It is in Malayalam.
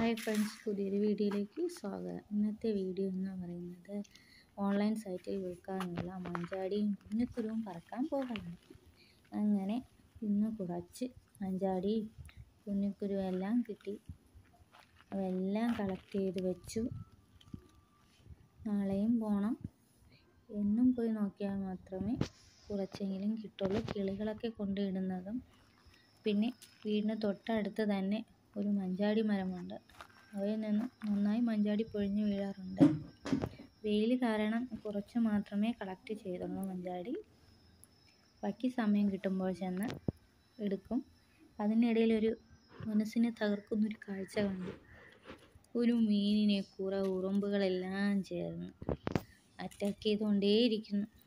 ഹായ് ഫ്രണ്ട്സ് പുതിയൊരു വീഡിയോയിലേക്ക് സ്വാഗതം ഇന്നത്തെ വീഡിയോ എന്ന് പറയുന്നത് ഓൺലൈൻ സൈറ്റിൽ വിൽക്കാനുള്ള മഞ്ചാടിയും കുഞ്ഞിക്കുരുവും പറക്കാൻ പോകലാണ് അങ്ങനെ ഇന്ന് കുറച്ച് മഞ്ചാടിയും കുഞ്ഞിക്കുരുവും എല്ലാം കിട്ടി അതെല്ലാം കളക്ട് ചെയ്ത് വെച്ചു നാളെയും പോകണം എന്നും പോയി നോക്കിയാൽ മാത്രമേ കുറച്ചെങ്കിലും കിട്ടുള്ളൂ കിളികളൊക്കെ കൊണ്ടിടുന്നതും പിന്നെ വീടിന് തൊട്ടടുത്ത് തന്നെ ഒരു മഞ്ചാടി മരമുണ്ട് അവയിൽ നിന്ന് നന്നായി മഞ്ചാടി പൊഴിഞ്ഞു വീഴാറുണ്ട് വെയിൽ കാരണം കുറച്ച് മാത്രമേ കളക്ട് ചെയ്തുള്ളൂ മഞ്ചാടി ബാക്കി സമയം കിട്ടുമ്പോൾ ചെന്ന് എടുക്കും അതിനിടയിൽ ഒരു മനസ്സിനെ തകർക്കുന്നൊരു കാഴ്ച കണ്ടു ഒരു മീനിനെ കുറേ ഉറുമ്പുകളെല്ലാം ചേർന്ന് അറ്റാക്ക് ചെയ്തുകൊണ്ടേയിരിക്കുന്നു